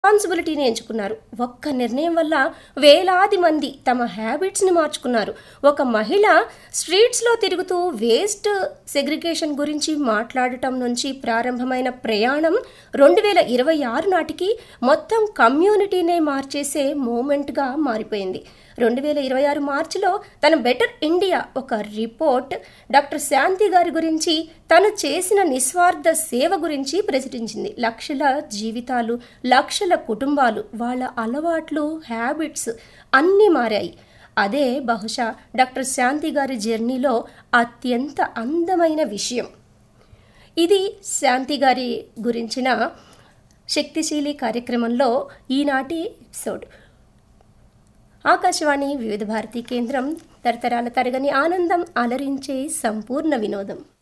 రెస్పాన్సిబిలిటీని ఎంచుకున్నారు ఒక్క నిర్ణయం వల్ల వేలాది మంది తమ హ్యాబిట్స్ని మార్చుకున్నారు ఒక మహిళ స్ట్రీట్స్లో తిరుగుతూ వేస్ట్ సెగ్రిగేషన్ గురించి మాట్లాడటం నుంచి ప్రారంభమైన ప్రయాణం రెండు వేల ఇరవై ఆరు నాటికి మొత్తం కమ్యూనిటీనే మార్చేసే మూమెంట్గా మారిపోయింది రెండు వేల ఇరవై ఆరు మార్చిలో తన బెటర్ ఇండియా ఒక రిపోర్ట్ డాక్టర్ శాంతి గారి గురించి తను చేసిన నిస్వార్థ సేవ గురించి ప్రచురించింది లక్షల జీవితాలు లక్షల కుటుంబాలు వాళ్ళ అలవాట్లు హ్యాబిట్స్ అన్నీ మారాయి అదే బహుశా డాక్టర్ శాంతి గారి జర్నీలో అత్యంత అందమైన విషయం ఇది శాంతి గారి గురించిన శక్తిశీలి కార్యక్రమంలో ఈనాటి ఎపిసోడ్ ఆకాశవాణి వివిధ భారతి కేంద్రం తరతరాల తరగని ఆనందం అలరించే సంపూర్ణ వినోదం